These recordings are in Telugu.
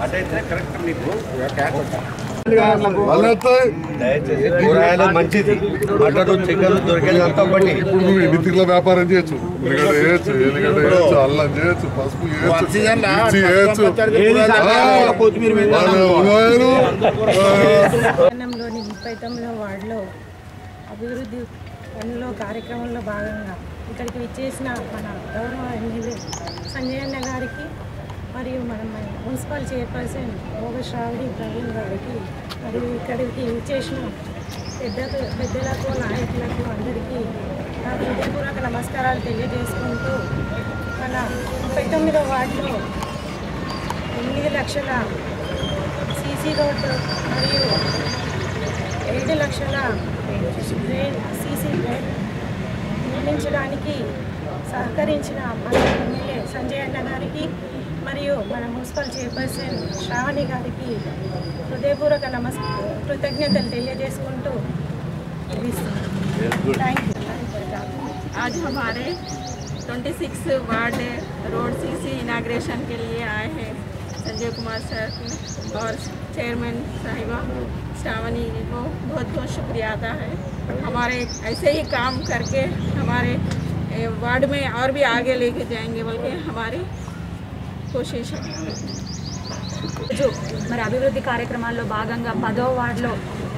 అటైతే కరెక్ట్ మీకు దయచేసి కూరగాయలు మంచిది మటన్ చికెన్ దొరికేదంతా ఒకటి ఇప్పుడు నువ్వు ఎన్ని తీర్ల వ్యాపారం చేయొచ్చు ఉల్లిగడ్డ చేయొచ్చు ఎల్లిగడ్డ చేయొచ్చు అల్లం చేయొచ్చు పసుపు చేయొచ్చు మిర్చి చేయొచ్చు ఆ, వాళ్ళు ఉల్లిగడ్డలు, ఆ, పట్టణంలోని ముప్పై తొమ్మిదవ వార్డులో అభివృద్ధి పనుల్లో కార్యక్రమంలో భాగంగా ఇక్కడికి విచ్చేసిన మన గౌరవ ఎమ్మెల్యే సంజయ్ అన్న గారికి మరియు మన మన మున్సిపల్ చైర్పర్సన్ భోగ శ్రావణి ప్రవీణ్ గారికి మరియు ఇక్కడికి విచ్చేసిన పెద్ద పెద్దలకు నాయకులకు అందరికీ నా హృదయపూర్వక నమస్కారాలు తెలియజేసుకుంటూ మన ముప్పై తొమ్మిదవ వార్డులో ఎనిమిది లక్షల సీసీ రోడ్డు మరియు ఏడు లక్షల డ్రైన్ సీసీ డ్రైన్ నిర్మించడానికి సహకరించిన మన ఎమ్మెల్యే సంజయ్ అన్న గారికి మరియు మన మున్సిపల్ చైర్పర్సన్ శ్రావణి గారికి హృదయపూర్వక నమస్ కృతజ్ఞతలు తెలియజేసుకుంటూ థ్యాంక్ యూ आज हमारे 26 वार्ड रोड सीसी इनाग्रेशन के लिए आए हैं संजय कुमार सर और चेयरमैन साहिबा श्रावणी जी को बहुत बहुत शुक्रिया अदा है हमारे ऐसे ही काम करके हमारे ए, वार्ड में और भी आगे लेके जाएंगे बल्कि हमारी कोशिश है రోజు మరి అభివృద్ధి కార్యక్రమాల్లో భాగంగా పదో వార్డులో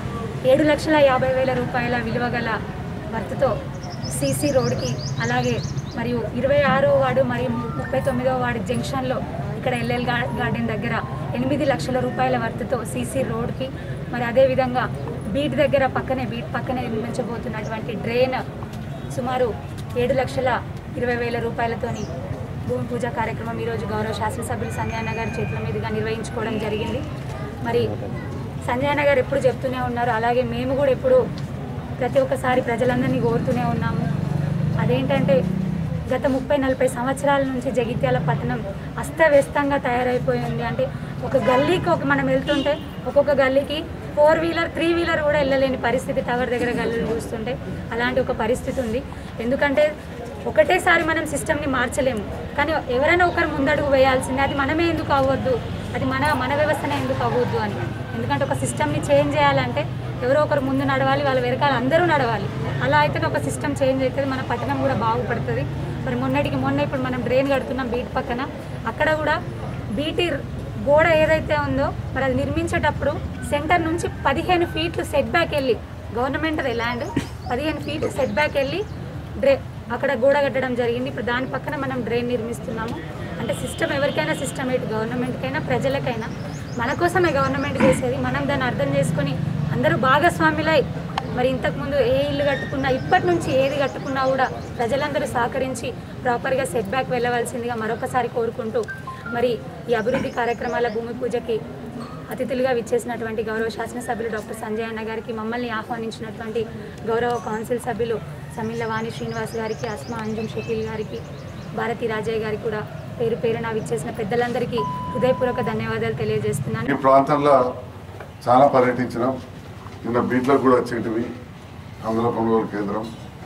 ఏడు లక్షల యాభై వేల రూపాయల విలువ గల వర్త్తో సీసీ రోడ్కి అలాగే మరియు ఇరవై ఆరో వార్డు మరియు ముప్పై తొమ్మిదో వార్డు జంక్షన్లో ఇక్కడ ఎల్ఎల్ గా- గార్డెన్ దగ్గర ఎనిమిది లక్షల రూపాయల వర్త్తో సీసీ రోడ్కి మరి అదేవిధంగా బీట్ దగ్గర పక్కనే బీట్ పక్కనే నిర్మించబోతున్నటువంటి డ్రైన్ సుమారు ఏడు లక్షల ఇరవై వేల రూపాయలతోని భూమి పూజ కార్యక్రమం ఈరోజు గౌరవ శాసనసభ్యులు సంజయన్న గారి చేతుల మీదుగా నిర్వహించుకోవడం జరిగింది మరి సంజయన్న గారు ఎప్పుడు చెప్తూనే ఉన్నారు అలాగే మేము కూడా ఎప్పుడు ప్రతి ఒక్కసారి ప్రజలందరినీ కోరుతూనే ఉన్నాము అదేంటంటే గత ముప్పై నలభై సంవత్సరాల నుంచి జగిత్యాల పట్టణం అస్తవ్యస్తంగా తయారైపోయింది అంటే ఒక గల్లీకి ఒక మనం వెళ్తుంటే ఒక్కొక్క గల్లీకి ఫోర్ వీలర్ త్రీ వీలర్ కూడా వెళ్ళలేని పరిస్థితి టవర్ దగ్గర గల్లీలు చూస్తుంటే అలాంటి ఒక పరిస్థితి ఉంది ఎందుకంటే ఒకటేసారి మనం సిస్టమ్ని మార్చలేము కానీ ఎవరైనా ఒకరు ముందడుగు వేయాల్సిందే అది మనమే ఎందుకు అవ్వద్దు అది మన మన వ్యవస్థనే ఎందుకు అవ్వద్దు అని ఎందుకంటే ఒక సిస్టమ్ని చేంజ్ చేయాలంటే ఎవరో ఒకరు ముందు నడవాలి వాళ్ళ వెనకాల అందరూ నడవాలి అలా అయితేనే ఒక సిస్టమ్ చేంజ్ అవుతుంది మన పట్టణం కూడా బాగుపడుతుంది మరి మొన్నటికి మొన్న ఇప్పుడు మనం డ్రైన్ కడుతున్నాం బీట్ పక్కన అక్కడ కూడా బీటీ గోడ ఏదైతే ఉందో మరి అది నిర్మించేటప్పుడు సెంటర్ నుంచి పదిహేను ఫీట్లు సెట్ బ్యాక్ వెళ్ళి గవర్నమెంట్ ల్యాండ్ పదిహేను ఫీట్లు సెట్ బ్యాక్ వెళ్ళి డ్రే అక్కడ గోడ కట్టడం జరిగింది ఇప్పుడు దాని పక్కన మనం డ్రైన్ నిర్మిస్తున్నాము అంటే సిస్టమ్ ఎవరికైనా సిస్టమ్ ఏంటి గవర్నమెంట్కైనా ప్రజలకైనా మన కోసమే గవర్నమెంట్ చేసేది మనం దాన్ని అర్థం చేసుకొని అందరూ భాగస్వాములై మరి ఇంతకుముందు ఏ ఇల్లు కట్టుకున్నా ఇప్పటి నుంచి ఏది కట్టుకున్నా కూడా ప్రజలందరూ సహకరించి ప్రాపర్గా సెట్ బ్యాక్ వెళ్ళవలసిందిగా మరొకసారి కోరుకుంటూ మరి ఈ అభివృద్ధి కార్యక్రమాల భూమి పూజకి అతిథులుగా విచ్చేసినటువంటి గౌరవ శాసనసభ్యులు డాక్టర్ సంజయ్ అన్న గారికి మమ్మల్ని ఆహ్వానించినటువంటి గౌరవ కౌన్సిల్ సభ్యులు సమిల్ల వాణి శ్రీనివాస్ గారికి అస్మా అంజుమ్ షకీల్ గారికి భారతి రాజయ్య గారికి కూడా పేరు పేరున విచ్చేసిన పెద్దలందరికీ హృదయపూర్వక ధన్యవాదాలు తెలియజేస్తున్నాను ఈ ప్రాంతంలో చాలా పర్యటించినాం నిన్న బీట్లకు కూడా వచ్చేటివి అందులో కొనుగోలు కేంద్రం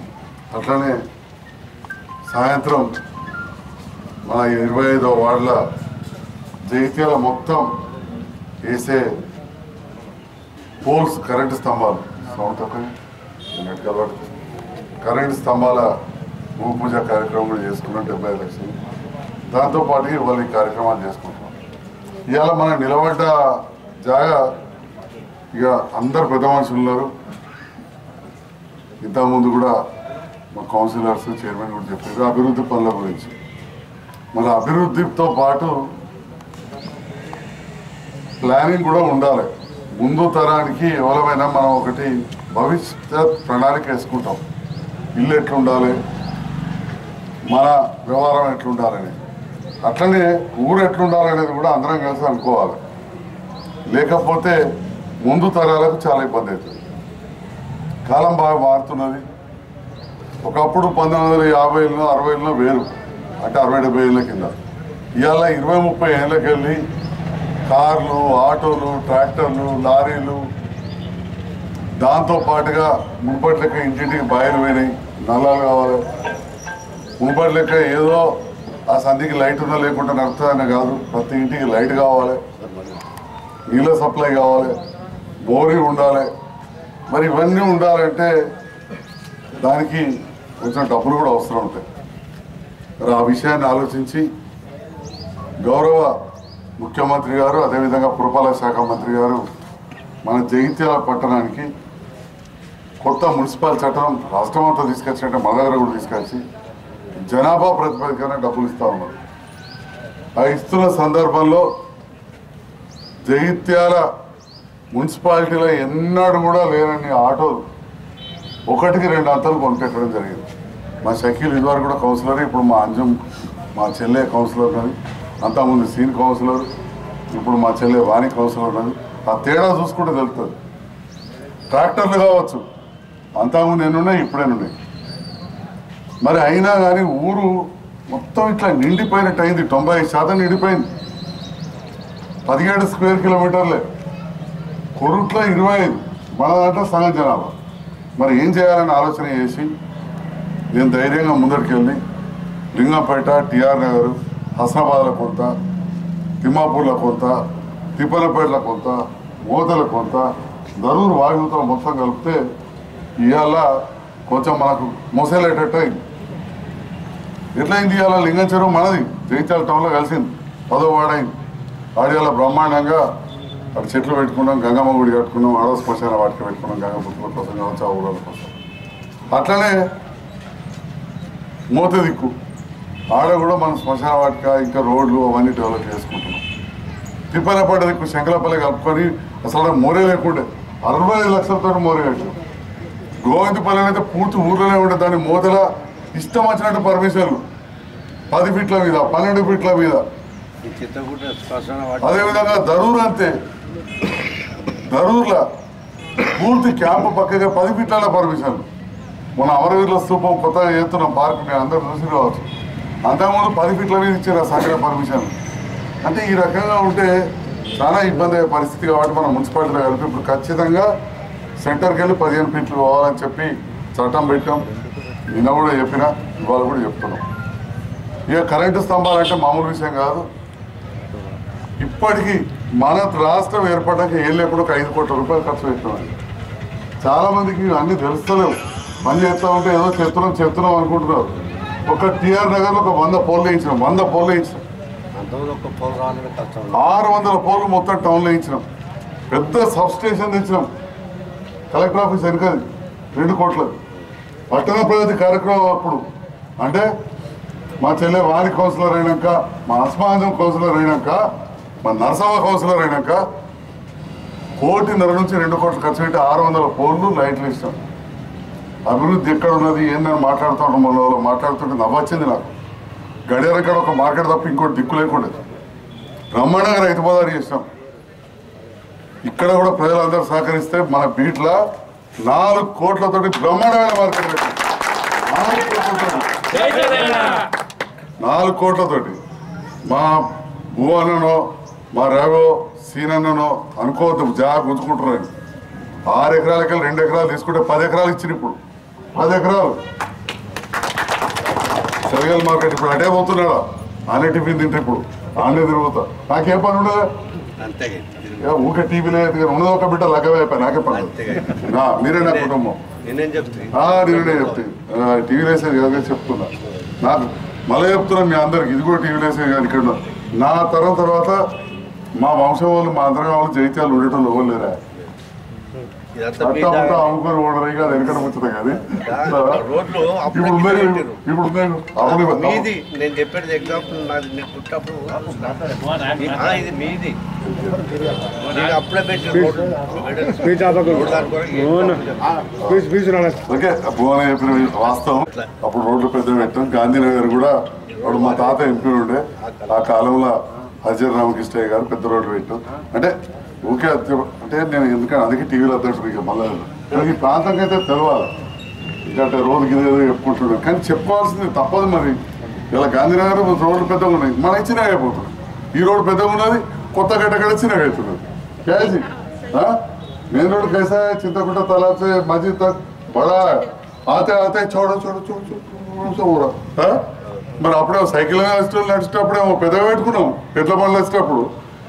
అట్లనే సాయంత్రం మన ఇరవై ఐదో వార్డుల జైత్యాల మొత్తం వేసే పోల్స్ కరెంటు స్తంభాలు సౌండ్ తక్కువ నెట్ కలవడుతుంది కరెంటు స్తంభాల భూమి పూజ కార్యక్రమం కూడా చేసుకున్నాం డెబ్బై ఐదు లక్షలు దాంతోపాటు ఇవాళ ఈ కార్యక్రమాలు చేసుకుంటున్నాం ఇవాళ మనం నిలబడ్డ జాగా ఇక అందరు పెద్ద మనుషులు ఉన్నారు ఇంతకుముందు కూడా మా కౌన్సిలర్స్ చైర్మన్ కూడా చెప్పారు అభివృద్ధి పనుల గురించి మన అభివృద్ధితో పాటు ప్లానింగ్ కూడా ఉండాలి ముందు తరానికి ఎవరైనా మనం ఒకటి భవిష్యత్ ప్రణాళిక వేసుకుంటాం ఇల్లు ఎట్లుండాలి మన వ్యవహారం ఎట్లుండాలని అట్లనే ఊరు ఎట్లుండాలనేది కూడా అందరం కలిసి అనుకోవాలి లేకపోతే ముందు తరాలకు చాలా ఇబ్బంది అవుతుంది కాలం బాగా మారుతున్నది ఒకప్పుడు పంతొమ్మిది వందల యాభైలో అరవైలో వేరు అంటే అరవై డెబ్బై ఏళ్ళ కింద ఇవాళ ఇరవై ముప్పై ఏళ్ళకి వెళ్ళి కార్లు ఆటోలు ట్రాక్టర్లు లారీలు దాంతో పాటుగా మునుపటి లెక్క ఇంటింటికి బయలు పోయినాయి నల్లాలు కావాలి మునుపటి లెక్క ఏదో ఆ సంధికి లైట్ ఉన్నా లేకుండా నడుతుందని కాదు ప్రతి ఇంటికి లైట్ కావాలి నీళ్ళ సప్లై కావాలి బోరింగ్ ఉండాలి మరి ఇవన్నీ ఉండాలంటే దానికి కొంచెం డబ్బులు కూడా అవసరం ఉంటాయి మరి ఆ విషయాన్ని ఆలోచించి గౌరవ ముఖ్యమంత్రి గారు అదేవిధంగా పురపాలక శాఖ మంత్రి గారు మన జగిత్యాల పట్టణానికి కొత్త మున్సిపల్ చట్టం రాష్ట్రం అంతా తీసుకొచ్చినట్టే మన దగ్గర కూడా తీసుకొచ్చి జనాభా ప్రతిపాదికన డబ్బులు ఇస్తా ఉన్నారు ఆ ఇస్తున్న సందర్భంలో జగిత్యాల మున్సిపాలిటీలో ఎన్నడూ కూడా లేనన్ని ఆటోలు ఒకటికి రెండు అంతలు కొనిపెట్టడం జరిగింది మా షకీల్ ఇదివరకు కూడా కౌన్సిలర్ ఇప్పుడు మా అంజం మా చెల్లె కౌన్సిలర్ ఉన్నది అంతకుముందు సీన్ కౌన్సిలర్ ఇప్పుడు మా చెల్లె వాణి కౌన్సిలర్ ఉన్నది ఆ తేడా చూసుకుంటే తెలుస్తుంది ట్రాక్టర్లు కావచ్చు అంతకుముందు ఎన్నున్నాయి ఇప్పుడు ఎన్నున్నాయి మరి అయినా కానీ ఊరు మొత్తం ఇట్లా నిండిపోయినట్టు అయింది తొంభై శాతం నిండిపోయింది పదిహేడు స్క్వేర్ కిలోమీటర్లే కొరుట్లో ఇరవై ఐదు మన దాంట్లో సగం జనాభా మరి ఏం చేయాలని ఆలోచన చేసి నేను ధైర్యంగా ముందరికి వెళ్ళి లింగంపేట టిఆర్ నగర్ హస్నాబాద్లో కొంత తిమ్మాపూర్లో కొంత తిప్పలపేటలో కొంత మోతల కొంత దరూరు వాయువుతో మొత్తం కలిపితే ఇవాళ కొంచెం మనకు మోసేలేటట్టు అయింది ఎట్లయింది ఇవాళ లింగం చెరువు మనది జగిత్యాల టౌన్లో కలిసింది పదో వాడైంది ఆడియాల బ్రహ్మాండంగా అక్కడ చెట్లు పెట్టుకున్నాం గంగమ్మ గుడి కట్టుకున్నాం ఆడవ శ్మశాన వాటికి పెట్టుకున్నాం గంగపుత్రుల కోసం కావచ్చు ఆ ఊళ్ళ కోసం అట్లనే మూత దిక్కు ఆడ కూడా మనం శ్మశాన వాటిక ఇంకా రోడ్లు అవన్నీ డెవలప్ చేసుకుంటున్నాం తిప్పలపడ్డ దిక్కు శంకలపల్లి కలుపుకొని అసలు ఆడ మోరే లేకుండే అరవై ఐదు లక్షలతో మోరే కట్టినాం గోవిందపల్లి అయితే పూర్తి ఊర్లోనే ఉండే దాని మూతల ఇష్టం వచ్చినట్టు పర్మిషన్లు పది ఫీట్ల మీద పన్నెండు ఫీట్ల మీద ఈ చిత్తగుట్ట శ్మశాన వాటి అదేవిధంగా దరూర్ అంతే దరూర్ల పూర్తి క్యాంపు పక్కగా పది ఫీట్ల పర్మిషన్ మన అమరవీరుల స్థూపం కొత్తగా చేస్తున్నాం పార్క్ మీరు అందరూ చూసి రావచ్చు అంతకుముందు పది ఫీట్ల మీద ఇచ్చారు ఆ సకల పర్మిషన్ అంటే ఈ రకంగా ఉంటే చాలా ఇబ్బంది అయ్యే పరిస్థితి కాబట్టి మనం మున్సిపాలిటీలో కలిపి ఇప్పుడు ఖచ్చితంగా సెంటర్కి వెళ్ళి పదిహేను ఫీట్లు పోవాలని చెప్పి చట్టం పెట్టాం నిన్న కూడా చెప్పిన ఇవాళ కూడా చెప్తున్నాం ఇక కరెంటు స్తంభాలంటే మామూలు విషయం కాదు ఇప్పటికీ మన రాష్ట్రం ఏర్పడడానికి ఏం లేకుండా ఒక ఐదు కోట్ల రూపాయలు ఖర్చు పెట్టినామండి చాలా మందికి అన్ని తెలుస్తలేవు పని చేస్తా ఉంటే ఏదో చెప్తున్నాం చెప్తున్నాం అనుకుంటున్నారు ఒక టిఆర్ నగర్లో ఒక వంద పోల్ వేయించినాం వంద పోల్ వేయించినాం అంతకుముందు ఒక పోల్ రావాలని కష్టం ఆరు వందల పోలు మొత్తం టౌన్లో వేయించినాం పెద్ద సబ్ స్టేషన్ తెచ్చినాం కలెక్టర్ ఆఫీస్ వెనుకది రెండు కోట్ల పట్టణ ప్రగతి కార్యక్రమం అప్పుడు అంటే మా చెల్లె వారి కౌన్సిలర్ అయినాక మా అస్మాజం కౌన్సిలర్ అయినాక మా నరసమ్మ కౌన్సిలర్ అయినాక కోటిన్నర నుంచి రెండు కోట్లు ఖర్చు పెట్టి ఆరు వందల పోల్లు లైట్లు ఇస్తాం అభివృద్ధి ఎక్కడ ఉన్నది ఏందని మాట్లాడుతూ ఉంటాం మన వాళ్ళు మాట్లాడుతుంటే నవ్వొచ్చింది నాకు గడియారం కాడ ఒక మార్కెట్ తప్ప ఇంకోటి దిక్కు లేకుండా బ్రహ్మాండంగా రైతు బజారు చేస్తాం ఇక్కడ కూడా ప్రజలందరూ సహకరిస్తే మన బీట్ల నాలుగు కోట్లతోటి బ్రహ్మాండమైన మార్కెట్ పెట్టాం నాలుగు కోట్లతోటి నాలుగు కోట్లతోటి మా భువననో మా రవో సీనన్ననో అనుకోవద్దు జాగా గుంజుకుంటున్నాను ఆరు ఎకరాలకి రెండు ఎకరాలు తీసుకుంటే పది ఎకరాలు ఇచ్చింది ఇప్పుడు పది ఎకరాలు శనగల మార్కెట్ ఇప్పుడు అటే పోతున్నాడా ఆనే టిఫిన్ తింటే ఇప్పుడు ఆనే తిరుగుతా నాకేం పని ఉండదు అంతే ఊకే టీవీలో ఉన్నది ఒక బిడ్డ లగ్గమే అయిపోయి నాకే పని అంతేగా. నా మీరే నా కుటుంబం నేనేం చెప్తాను ఆ, నేనే చెప్తే టీవీలో వేసేది కదా చెప్తున్నా నాకు మళ్ళీ చెప్తున్నా మీ అందరికి ఇది కూడా టీవీలో వేసేది కాదు ఇక్కడ ఉన్న. నా తరం తర్వాత మా వంశం వాళ్ళు మా అందరం వాళ్ళు జైత్యాలు ఉండేటోళ్ళు ఎవరు లేరా ఇదంతా మీ అట్టా ఉంటా జాగా. అమ్ముకొని ఓడరై కాదు వెనకడ ముచ్చట కానీ రోడ్లు ఇప్పుడు ఉన్నాయి ఇప్పుడు ఉన్నాయి అప్పుడు మీది నేను చెప్పేది ఎగ్జాంపుల్ నాది నేను పుట్టప్పుడు ఆ, ఇది మీది నేను అప్పుడే పెట్టిన రోడ్డు రోడ్డు దాని కూడా ఓకే భువన చెప్పిన వాస్తవం అప్పుడు రోడ్లు పెద్ద పెట్టాం గాంధీనగర్ కూడా అప్పుడు మా తాత ఎంపీ ఉండే ఆ కాలంలో హజర్ రామకృష్ణయ్య గారు పెద్ద రోడ్లు పెట్టాం అంటే ఊకే అత్య- అంటే నేను ఎందుకంటే అందుకే టీవీలో అద్దరు ఇక మళ్ళీ కానీ ఈ ప్రాంతంకి అయితే తెలవాలి ఎందుకంటే రోజుకి ఇదేదో చెప్పుకుంటున్నాం కానీ చెప్పుకోవాల్సింది తప్పదు మరి ఇలా గాంధీనగర్ రోడ్లు పెద్దగా ఉన్నాయి మన చిన్నగా అయిపోతుంది ఈ రోడ్డు పెద్దగా ఉన్నది కొత్త గడ్డ చిన్నగా అవుతున్నది క్యాసి मेन रोड कैसा है चिंताकुटा तालाब से मस्जिद तक बड़ा है आते आते छोड़ो छोड़ो छोड़ो छोड़ो సో కూడా మరి అప్పుడే సైకిల్ వేసేటప్పుడు నడిచేటప్పుడేమో పెద్ద పెట్టుకున్నాం ఎట్ల బండ్లు వచ్చేటప్పుడు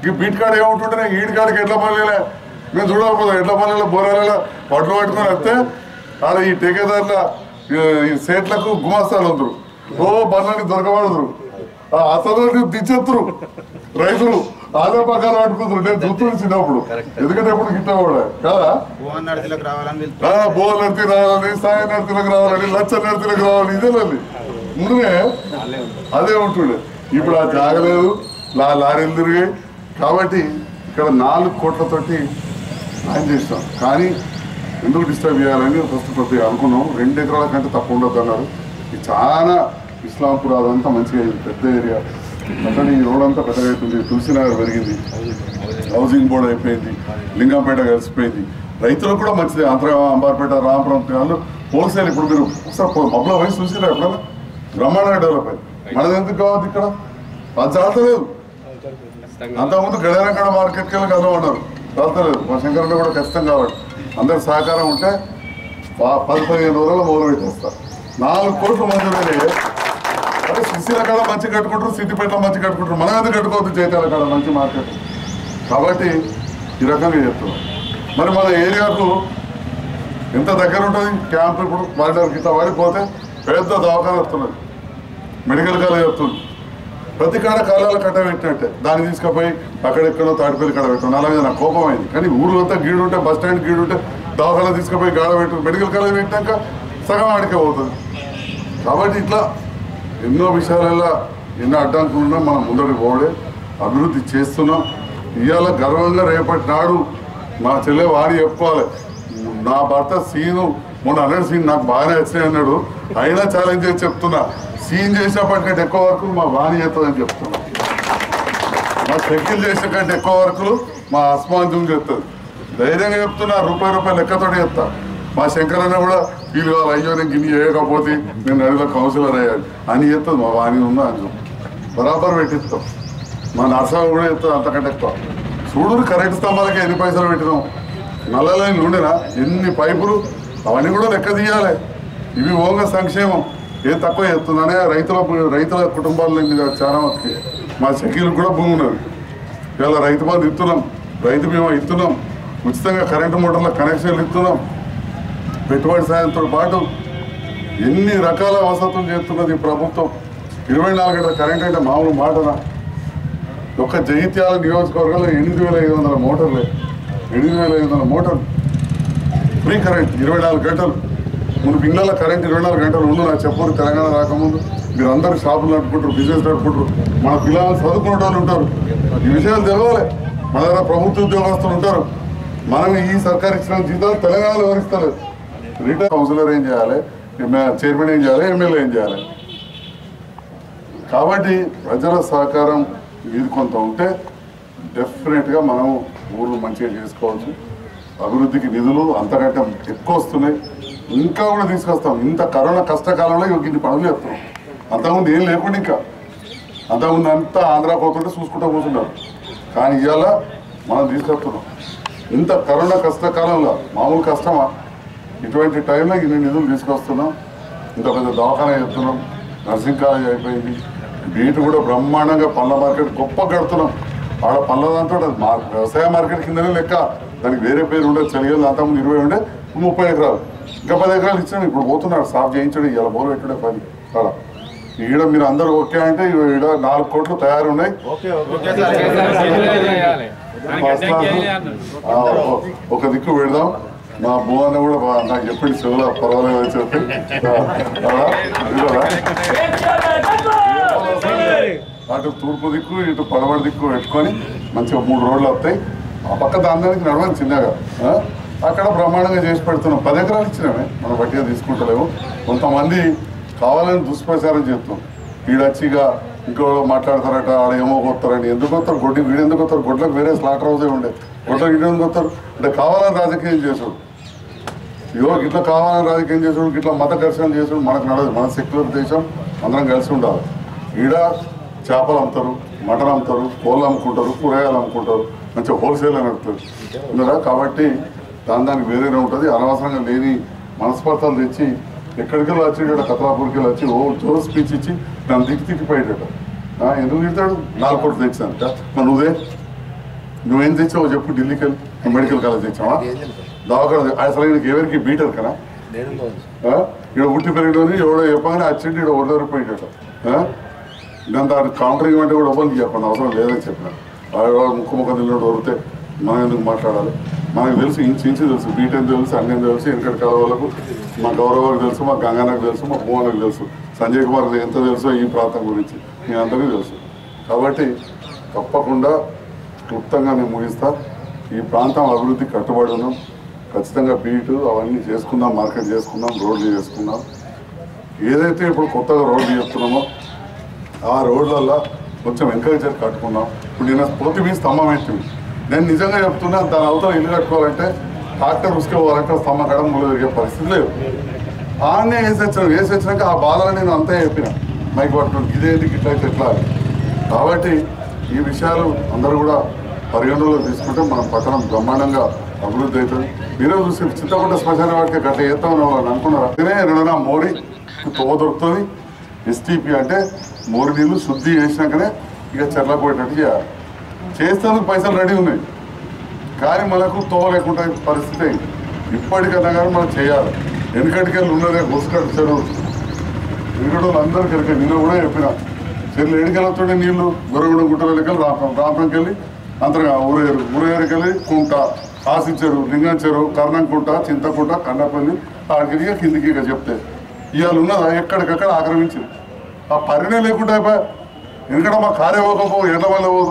ఈ బీట్ కాడ ఏముంటుంటే ఈడి కాడికి ఎట్ల పల్లెలే మేము చూడకపోతాం ఎట్ల పల్లెలో బోరాలలో పట్లు పట్టుకొని వస్తే ఆడ ఈ టెకేదారుల ఈ సేట్లకు గుమాస్తాలు అందరు ఓ బండ్లని దొరకబడదురు ఆ అసలు దించెత్తురు రైతులు ఆదా పక్కన పట్టుకుంటారు నేను చూస్తుంది చిన్నప్పుడు ఎందుకంటే ఎప్పుడు గిట్ట కూడా కదా భువన్ నడిచిలోకి రావాలని వీళ్ళు ఆ, బోల్ నడిచి రావాలని సాయం నడిచిలకు రావాలని లచ్చ నడిచిలకు రావాలని ఇదే లేదు ముందునే అదే ఉంటుండే ఇప్పుడు ఆ జాగలేదు లా లారీలు తిరిగాయి కాబట్టి ఇక్కడ నాలుగు కోట్లతోటి ఆయన చేస్తాం కానీ ఎందుకు డిస్టర్బ్ చేయాలని ఫస్ట్ కొద్దిగా అనుకున్నాం రెండు ఎకరాల కంటే తక్కువ ఉండొద్దు అన్నారు ఇది చాలా ఇస్లాంపూర్ అదంతా మంచిగా అయింది పెద్ద ఏరియా అక్కడ ఈ రోడ్ అంతా పెద్దగా అవుతుంది తులసినగర్ పెరిగింది హౌసింగ్ బోర్డు అయిపోయింది లింగంపేట కలిసిపోయింది రైతులకు కూడా మంచిది అంతర అంబార్పేట రామపురం వాళ్ళు హోల్సేల్ ఇప్పుడు మీరు ఒకసారి మబ్బుల వయసు చూసిరా ఎప్పుడన్నా బ్రహ్మాండంగా డెవలప్ అయింది మనది ఎందుకు కావద్దు ఇక్కడ అది చాలతలేదు అంతకుముందు గడియారకాడ మార్కెట్కి వెళ్ళి కదా ఉన్నారు చాలతలేదు మా శంకరంలో కూడా ఖచ్చితంగా కావాలి అందరి సహకారం ఉంటే ప- పది పదిహేను రోజుల్లో మొదలు పెట్టేస్తారు నాలుగు కోట్లు మంజూరు అంటే సిసిల కాడ మంచి కట్టుకుంటారు సిద్దిపేటలో మంచి కట్టుకుంటారు మనం ఎందుకు కట్టుకోవద్దు చైతన్య కాడ మంచి మార్కెట్ కాబట్టి ఈ రకంగా చెప్తున్నాం మరి మన ఏరియాకు ఎంత దగ్గర ఉంటుంది క్యాంప్ ఇప్పుడు వాడడానికి ఇట్లా వాడిపోతే పెద్ద దవాఖాన వస్తున్నది మెడికల్ కాలేజ్ వస్తుంది ప్రతి కాడ కాలాల కట్ట పెట్టినట్టే దాన్ని తీసుకుపోయి అక్కడెక్కడో తాడిపల్లి కాడ పెట్టాం అలా మీద నాకు కోపం అయింది కానీ ఊరు అంతా గీడు ఉంటే బస్ స్టాండ్ గీడు ఉంటే దవాఖాన తీసుకుపోయి గాడ పెట్టు మెడికల్ కాలేజ్ పెట్టాక సగం ఆడికే పోతుంది కాబట్టి ఇట్లా ఎన్నో విషయాలలో ఎన్నో అడ్డంకులు ఉన్నా మనం ముందరికి పోవడే అభివృద్ధి చేస్తున్నాం ఇవాళ గర్వంగా రేపటి నాడు మా చెల్లె వాడి చెప్పుకోవాలి నా భర్త సీను మొన్న అన్నాడు సీన్ నాకు బాగానే వచ్చినాయి అన్నాడు అయినా ఛాలెంజ్ చేసి చెప్తున్నా సీన్ చేసినప్పటికంటే ఎక్కువ వరకు మా వాణి చేస్తుందని చెప్తున్నా మా షెక్కిల్ చేసిన కంటే ఎక్కువ వరకు మా అస్మాంజం చెప్తుంది ధైర్యంగా చెప్తున్నా రూపాయి రూపాయలు లెక్కతో చెప్తా మా శంకరన్న కూడా వీళ్ళు కావాలి అయ్యో నేను గిన్ని చేయకపోతే నేను నడిలో కౌన్సిలర్ అయ్యాలి అని చెప్తుంది మా వాణి ఉన్న అంజం బరాబర్ పెట్టిస్తాం మా నర్సాలు కూడా చెప్తుంది అంతకంటే ఎక్కువ చూడు కరెంట్ స్తంభాలకి ఎన్ని పైసలు పెట్టినాం నల్ల లైన్లు ఉండేనా ఎన్ని పైపులు అవన్నీ కూడా లెక్క తీయాలి ఇవి ఓంగ సంక్షేమం ఏం తక్కువ చెప్తుందనే రైతుల రైతుల కుటుంబాల మీద చాలా మటుకి మా షకీలు కూడా భూమి ఉన్నది ఇవాళ రైతు బంధు ఇస్తున్నాం రైతు బీమా ఇస్తున్నాం ఉచితంగా కరెంటు మోటార్ల కనెక్షన్లు ఇస్తున్నాం పెట్టుబడి సాయంతో పాటు ఎన్ని రకాల వసతులు చేస్తున్నది ఈ ప్రభుత్వం ఇరవై నాలుగు గంటల కరెంట్ అంటే మామూలు మాటనా ఒక్క జగిత్యాల నియోజకవర్గంలో ఎనిమిది వేల ఐదు వందల మోటార్లే ఎనిమిది వేల ఐదు వందల మోటార్లు ఫ్రీ కరెంట్ ఇరవై నాలుగు గంటలు మన పిల్లల కరెంట్ ఇరవై నాలుగు గంటలు ఉండు నాకు చెప్పరు తెలంగాణ రాకముందు మీరు అందరు షాపులు నడుపుకుంటారు బిజినెస్ నడుపుకుంటారు మన పిల్లలు చదువుకునే వాళ్ళు ఉంటారు ఈ విషయాలు తెలవాలి మన దగ్గర ప్రభుత్వ ఉద్యోగస్తులు ఉంటారు మనం ఈ సర్కార్ ఇచ్చిన జీతాలు తెలంగాణలో వివరిస్తారు రిటైర్ కౌన్సిలర్ ఏం చేయాలి ఎమ్మె- చైర్మన్ ఏం చేయాలి ఎమ్మెల్యే ఏం చేయాలి కాబట్టి ప్రజల సహకారం ఇది కొంత ఉంటే డెఫినెట్గా మనం ఊళ్ళు మంచిగా చేసుకోవచ్చు అభివృద్ధికి నిధులు అంతకంటే ఎక్కువ వస్తున్నాయి ఇంకా కూడా తీసుకొస్తాం ఇంత కరోనా కష్టకాలంలో ఇవి ఇన్ని పనులు చేస్తున్నాం అంతకుముందు ఏం లేకుండా ఇంకా అంతకుముందు అంతా ఆంధ్ర పోతుంటే చూసుకుంటూ కూర్చున్నారు కానీ ఇవాళ మనం తీసుకొస్తున్నాం ఇంత కరోనా కష్టకాలంలో మామూలు కష్టమా ఇటువంటి టైంలో ఇన్ని నిధులు తీసుకొస్తున్నాం ఇంత పెద్ద దవాఖానా చెప్తున్నాం నర్సింగ్ కాలేజ్ అయిపోయింది బీట్ కూడా బ్రహ్మాండంగా పళ్ళ మార్కెట్ గొప్ప కడుతున్నాం ఆడ పళ్ళ దాంతో అది మార్ వ్యవసాయ మార్కెట్ కిందనే లెక్క దానికి వేరే పేరు ఉండదు చలిగలు అంతకుముందు ఇరవై ఉండే ముప్పై ఎకరాలు ఇంకా పది ఎకరాలు ఇచ్చాను ఇప్పుడు పోతున్నాడు సాఫ్ చేయించడం ఇలా బోర్ పెట్టడే పని అలా ఈడ మీరు అందరూ ఓకే అంటే ఈడ నాలుగు కోట్లు తయారు ఉన్నాయి ఆ, ఒక- ఒక దిక్కు పెడదాం మా భువన కూడా బా- నాకు చెప్పింది చెవుల పర్వాలేదు అని చెప్పి ఆ, ఆ, ఇదిగోరా. అటు తూర్పు దిక్కు ఇటు పడమటి దిక్కు పెట్టుకొని మంచిగా మూడు రోడ్లు వస్తాయి ఆ పక్క దానికి నడవని చిన్నగా ఆ? అక్కడ బ్రహ్మాండంగా చేసి పెడుతున్నాం పది ఎకరాలు ఇచ్చినామే మనం బట్టిగా తీసుకుంటలేము కొంతమంది కావాలని దుష్ప్రచారం చేస్తాం ఈడొచ్చిగా ఇంకో మాట్లాడతారట ఆడ ఏమో కొత్తారని ఎందుకు వస్తారు గొడ్డి వీడు ఎందుకు వస్తారు గొడ్లకు వేరే స్లాటర్ హౌసే ఉండే గొడ్లకు వీడు ఎందుకు వస్తారు అంటే కావాలని రాజకీయం చేసుడు ఇగో ఇట్లా కావాలని రాజకీయం చేసుడు ఇట్లా మత ఘర్షణ చేసుడు మనకు నడదు మన సెక్యులర్ దేశం అందరం కలిసి ఉండాలి ఈడ చేపలు అమ్ముతారు మటన్ అమ్ముతారు కోళ్ళు అమ్ముకుంటారు కూరగాయలు అమ్ముకుంటారు మంచిగా హోల్సేల్ అని నడుపుతారు ఉన్నారా కాబట్టి దాని దానికి వేరేనే ఉంటుంది అనవసరంగా లేని మనస్పర్ధలు తెచ్చి ఎక్కడికి వెళ్ళి వచ్చి ఇక్కడ కతలాపూర్కి వెళ్ళి వచ్చి ఓ జోర్ స్పీచ్ ఇచ్చి నన్ను తిక్కి తిక్కిపోయేటట ఆ, ఎందుకు తిడతాడు నాలుగు కోట్లు తెచ్చాను మరి నువ్వే నువ్వేం తెచ్చావో చెప్పు ఢిల్లీకి వెళ్ళి నువ్వు మెడికల్ కాలేజ్ తెచ్చావా దవాఖాన అసలు ఈయనకి ఎవరికి బీటర్ కదా ఇక్కడ ఉట్టి పెరిగినని ఎవడో చెప్పగానే వచ్చింది ఇక్కడ ఓడలేరిపోయిందట దాని దాని కౌంటరింగ్ అంటే కూడా ఓపెన్ చెప్పండి అవసరం లేదని చెప్పిన వాడు వాడు ముక్కు ముఖం నిలబడి వరితే మనం ఎందుకు మాట్లాడాలి మనకు తెలుసు ఇంచు ఇంచు తెలుసు బీటెన్ తెలుసు అన్యం తెలుసు వెనకటి కాల వాళ్ళకు మా గౌరవానికి తెలుసు మా గంగానకు తెలుసు మా భువనకు తెలుసు సంజయ్ కుమార్ ఎంత తెలుసో ఈ ప్రాంతం గురించి మీ అందరికీ తెలుసు కాబట్టి తప్పకుండా క్లుప్తంగా నేను ముగిస్తా ఈ ప్రాంతం అభివృద్ధి కట్టుబడి ఉన్నాం ఖచ్చితంగా బీటు అవన్నీ చేసుకుందాం మార్కెట్ చేసుకుందాం రోడ్లు చేసుకుందాం ఏదైతే ఇప్పుడు కొత్తగా రోడ్లు చేస్తున్నామో ఆ రోడ్లల్లో కొంచెం ఎంకరేజర్ కట్టుకుందాం ఇప్పుడు నేను పోతి మీ స్తంభం ఎత్తింది నేను నిజంగా చెప్తున్నా దాని అవతల ఇల్లు కట్టుకోవాలంటే ట్రాక్టర్ ఉసుకపోవాలంటే స్తంభం కడం మూల తిరిగే పరిస్థితి లేదు ఆడనే వేసి వచ్చాను వేసి వచ్చినాక ఆ బాధలు నేను అంతే చెప్పిన మైక్ పట్టుకుని ఇదేంటి ఇట్లా అయితే ఎట్లా అని. కాబట్టి ఈ విషయాలు అందరూ కూడా పరిగణనలో తీసుకుంటే మన పట్టణం బ్రహ్మాండంగా అభివృద్ధి అవుతుంది మీరే చూసి చిత్తపట్ట శ్మశాన వాటికి గట్ట చేస్తామని వాళ్ళని అనుకున్నారు అదే రెండున మోడీ తోవ దొరుకుతుంది ఎస్టీపీ అంటే మోరి నీళ్ళు శుద్ధి చేసినాకనే ఇక చెర్లకు పోయేటట్టు చేయాలి చేస్తానికి పైసలు రెడీ ఉన్నాయి కానీ మనకు తోవ లేకుండా పరిస్థితి అయింది ఇప్పటికన్నా కానీ మనం చేయాలి వెనుకటికెళ్ళి ఉన్నదే గుసుకట్టు చెరువు ఎందుకంటే అందరూ కనుక నిన్న కూడా చెప్పిన చెల్లి ఎడికెళ్తుండే నీళ్లు గురగూడెం గుట్టలకెళ్ళి రాపం రాపంకి వెళ్ళి అంతగా ఊరేరు ఊరేరుకి వెళ్ళి కుంట కాసి చెరువు లింగం చెరువు కర్ణం కుంట చింతకుంట కండపల్లి ఆడికి ఇక కిందికి ఇక చెప్తే ఇవాళ ఉన్నదా ఎక్కడికక్కడ ఆక్రమించింది ఆ పరిణే లేకుండా అయిపోయా ఎందుకంటే మా కార్య పోకపో ఎండ వల్ల పోదు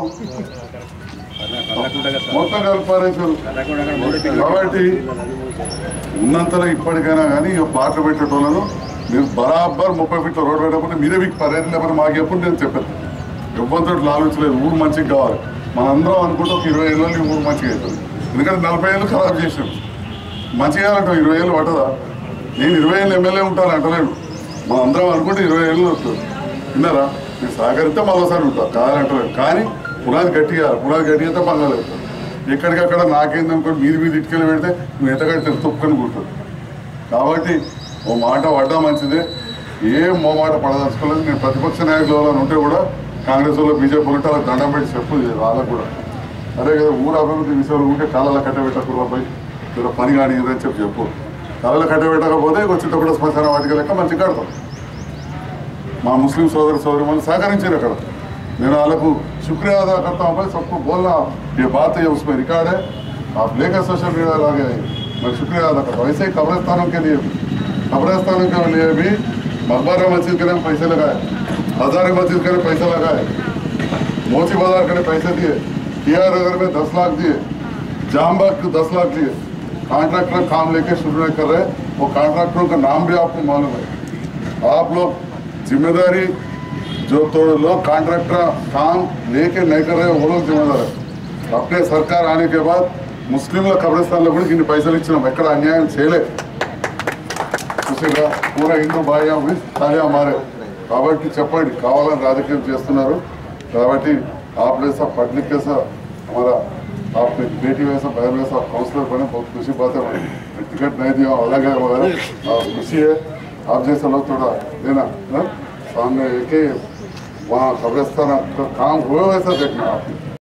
మొత్తం కలిపి పారేశారు కాబట్టి ఉన్నంతలో ఇప్పటికైనా కానీ ఇక ప్లాట్లు పెట్టేటోళ్ళను మీరు బరాబర్ ముప్పై ఫీట్ల రోడ్డు పెట్టకపోతే మీరే మీకు పర్యాటన లేకపోతే మాకు ఎప్పుడు నేను చెప్పాను ఇబ్బంది ఆలోచించలేదు ఊరు మంచిగా కావాలి మనందరం అనుకుంటే ఒక ఇరవై ఏళ్ళు ఈ ఊరు మంచిగా అవుతుంది ఎందుకంటే నలభై ఏళ్ళు ఖరాబ్ చేసాం మంచిగా అంటే ఇరవై ఏళ్ళు పట్టదా నేను ఇరవై ఏళ్ళు ఎమ్మెల్యే ఉంటాను అంటలేను మనం అందరం అనుకుంటే ఇరవై ఏళ్ళు వస్తుంది విన్నారా మీరు సహకరిస్తే మరోసారి ఉంటారు కాదంటలేదు కానీ పునాది గట్టిగా పునాది గట్టిగా అయితే పగలేదు ఎక్కడికక్కడ నాకేందనుకో మీది మీద ఇటుకెళ్ళి పెడితే నువ్వు ఎంత కడితే తొప్పుకొని కూర్చోదు కాబట్టి ఓ మాట పడ్డా మంచిదే ఏం మో మాట పడదలుచుకోలేదు నేను ప్రతిపక్ష నాయకులు ఎవరైనా ఉంటే కూడా కాంగ్రెస్ వాళ్ళు బీజేపీ ఉంటే వాళ్ళకి దండం పెట్టి చెప్పు ఇది వాళ్ళకు కూడా అదే కదా ఊరు అభివృద్ధి విషయాలు ఉంటే కాళ్ళ కట్టబెట్టకుండా పోయి మీరు పని కానీ అని చెప్పి చెప్పు కాళ్ళ కట్టబెట్టకపోతే వచ్చి కూడా శ్మశాన వాటికి లెక్క మంచి కడతాం మా ముస్లిం సోదర సోదరి వాళ్ళు సహకరించారు అక్కడ నేను వాళ్ళకు शुक्रिया अदा करता हूँ भाई सबको बोलना ये बात है उसमें रिकॉर्ड है आप लेकर सोशल मीडिया लगे मैं शुक्रिया अदा करता हूँ ऐसे ही कब्रस्तानों के लिए भी कब्रस्तानों के लिए भी मकबरा मस्जिद के लिए पैसे लगाए हजारे मस्जिद के लिए पैसा लगाए मोची बाजार के लिए पैसे दिए टीआर नगर में दस लाख दिए जामबाग को दस लाख दिए कॉन्ट्रैक्टर काम लेके शुरू नहीं कर रहे वो कॉन्ट्रैक्टरों का नाम भी आपको मालूम है आप लोग जिम्मेदारी जो तो लोग कॉन्ट्रैक्टर काम लेके नहीं कर रहे वो लोग जिम्मेदार है अपने सरकार आने के बाद ముస్లింల కబ్రస్థాన్లో కూడా ఇన్ని పైసలు ఇచ్చినాం ఎక్కడ అన్యాయం చేయలే చూసారా పూరా హిందూ భాయ్యా తాజా మారే కాబట్టి చెప్పండి కావాలని రాజకీయం చేస్తున్నారు కాబట్టి आप जैसा पब्लिक कैसा हमारा आपने बेटी वैसा बहन वैसा काउंसलर बने बहुत खुशी बात है टिकट नहीं दिया अलग है वगैरह आप खुशी है आप जैसा लोग थोड़ा देना हाँ? सामने एक ही वहाँ कब्रिस्तान का काम हुआ वैसा देखना आप